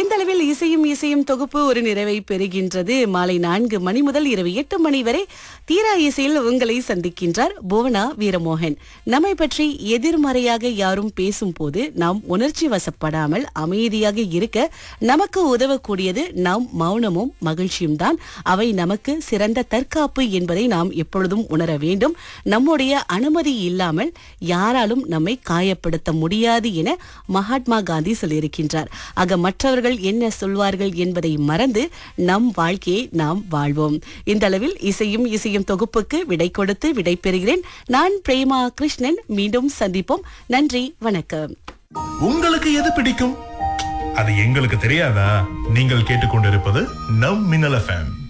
இந்த அளவில் இசையும் இசையும் தொகுப்பு ஒரு நிறைவை பெறுகின்றது மாலை நான்கு மணி முதல் இரவு எட்டு மணி வரை தீரா இசையில் உங்களை சந்திக்கின்றார் புவனா வீரமோகன் நம்மை பற்றி எதிர்மறையாக யாரும் பேசும்போது நாம் உணர்ச்சி வசப்படாமல் அமைதியாக இருக்க நமக்கு உதவக்கூடியது நாம் மௌனமும் மகிழ்ச்சியும் தான் அவை நமக்கு சிறந்த தற்காப்பு என்பதை நாம் எப்பொழுதும் உணர வேண்டும் நம்முடைய அனுமதி இல்லாமல் யாராலும் நம்மை காயப்படுத்த முடியாது என மகாத்மா காந்தி சொல்லியிருக்கின்றார் ஆக மற்றவர்கள் என்ன சொல்வார்கள் என்பதை மறந்து நம் வாழ்க்கையை நாம் வாழ்வோம் இந்த அளவில் இசையும் இசையும் தொகுப்புக்கு விடை கொடுத்து விடை பெறுகிறேன் நான் பிரேமா கிருஷ்ணன் மீண்டும் சந்திப்போம் நன்றி வணக்கம் உங்களுக்கு எது பிடிக்கும் அது எங்களுக்கு தெரியாதா நீங்கள் கேட்டுக்கொண்டிருப்பது நம் மின்னல் எஃப்எம்